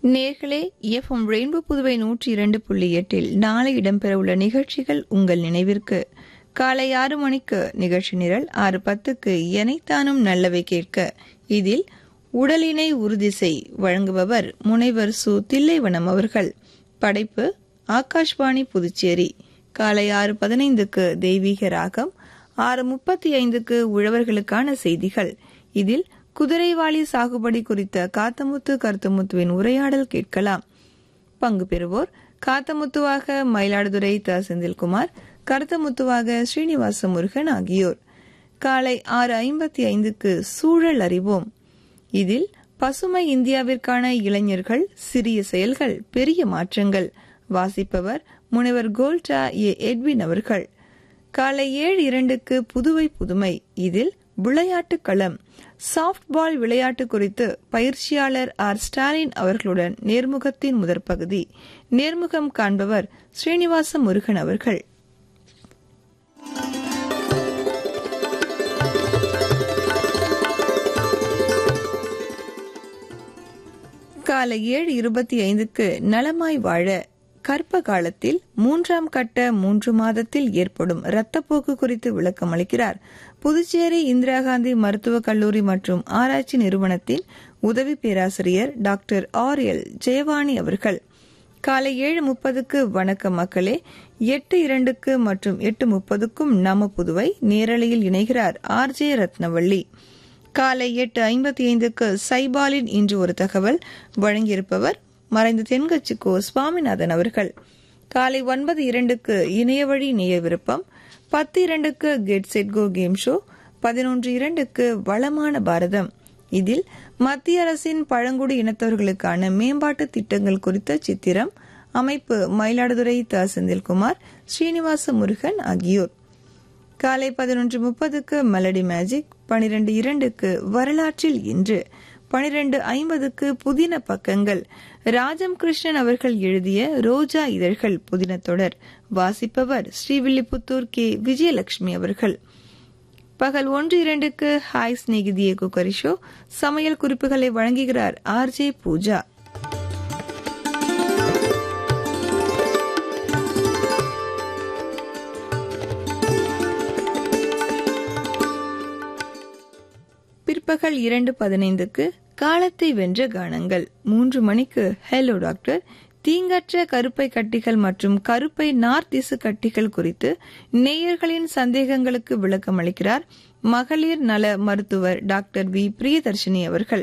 நேர்களே FM rainbow Puduvai நூற்றி இரண்டு புள்ளி எட்டில் நாளை இடம்பெறவுள்ள நிகழ்ச்சிகள் உங்கள் நினைவிற்கு காலை ஆறு மணிக்கு நிகழ்ச்சி நிரல் ஆறு பத்துக்கு எனைத்தானும் நல்லவை கேட்க இதில் உடலினை உறுதி செய் வழங்குபவர் முனைவர் சு தில்லைவனம் அவர்கள் படைப்பு ஆகாஷ்வாணி புதுச்சேரி காலை ஆறு பதினைந்துக்கு தெய்வீக ராகம் ஆறு முப்பத்தி ஐந்துக்கு உழவர்களுக்கான செய்திகள் இதில் குதிரைவாளி சாகுபடி குறித்த காத்தமுத்து கருத்துமுத்துவின் உரையாடல் கேட்கலாம் பங்கு பெறுவோர் காத்தமுத்துவாக மயிலாடுதுறை த செந்தில்குமார் கருத்தமுத்துவாக ஸ்ரீனிவாச முருகன் ஆகியோர் காலை ஆறு ஐம்பத்தி ஐந்துக்கு சூழல் அறிவோம் இதில் பசுமை இந்தியாவிற்கான இளைஞர்கள் சிறிய செயல்கள் பெரிய மாற்றங்கள் வாசிப்பவர் முனைவர் கோல்டா ஏ எட்வின் அவர்கள் காலை ஏழு இரண்டுக்கு புதுவை புதுமை இதில் விளையாட்டு களம் சாப்ட்பால் விளையாட்டு குறித்து பயிற்சியாளர் ஆர் ஸ்டாலின் அவர்களுடன் நேர்முகத்தின் முதற் பகுதி நேர்முகம் காண்பவர் ஸ்ரீனிவாச முருகன் அவர்கள் காலை ஏழு இருபத்தி ஐந்துக்கு நலமாய் வாழ கர்ப்ப காலத்தில் மூன்றாம் கட்ட மூன்று மாதத்தில் ஏற்படும் இரத்தப்போக்கு குறித்து விளக்கம் அளிக்கிறார் புதுச்சேரி இந்திரா காந்தி மருத்துவக் கல்லூரி மற்றும் ஆராய்ச்சி நிறுவனத்தின் உதவி பேராசிரியர் டாக்டர் ஆர் எல் ஜெயவாணி அவர்கள் காலை ஏழு முப்பதுக்கு வணக்க மக்களே எட்டு இரண்டுக்கு மற்றும் எட்டு முப்பதுக்கும் நம புதுவை நேரலையில் இணைகிறார் ஆர் ஜே ரத்னவள்ளி காலை எட்டு ஐம்பத்தி ஐந்துக்கு சைபாலின் இன்று ஒரு தகவல் வழங்கியிருப்பவர் மறைந்த தென்கட்சி கோ சுவாமிநாதன் அவர்கள் காலை ஒன்பது இரண்டுக்கு இணையவழி நேய விருப்பம் பத்து இரண்டுக்கு get set go game show பதினொன்று இரண்டுக்கு வளமான பாரதம் இதில் மத்திய அரசின் பழங்குடி இனத்தவர்களுக்கான மேம்பாட்டு திட்டங்கள் குறித்த சித்திரம் அமைப்பு மயிலாடுதுறை த செந்தில்குமார் ஸ்ரீனிவாச முருகன் ஆகியோர் காலை பதினொன்று முப்பதுக்கு மெலடி மேஜிக் பனிரெண்டு இரண்டுக்கு வரலாற்றில் இன்று பனிரெண்டு ஐம்பதுக்கு புதின பக்கங்கள் ராஜம் கிருஷ்ணன் அவர்கள் எழுதிய ரோஜா இதழ்கள் புதின தொடர் வாசிப்பவர் ஸ்ரீவில்லிபுத்தூர் கே விஜயலட்சுமி அவர்கள் பகல் ஒன்று இரண்டுக்கு ஹாய் ஸ்நேகிதிய குக்கரி ஷோ சமையல் குறிப்புகளை வழங்குகிறார் ஆர் ஜே பூஜா பிற்பகல் இரண்டு பதினைந்துக்கு காலத்தை வென்ற கானங்கள் மூன்று மணிக்கு ஹலோ டாக்டர் தீங்கற்ற கருப்பை கட்டிகள் மற்றும் கருப்பை நார்த்திசு கட்டிகள் குறித்து நேயர்களின் சந்தேகங்களுக்கு விளக்கம் அளிக்கிறார் மகளிர் நல மருத்துவர் டாக்டர் வி பிரியதர்ஷினி அவர்கள்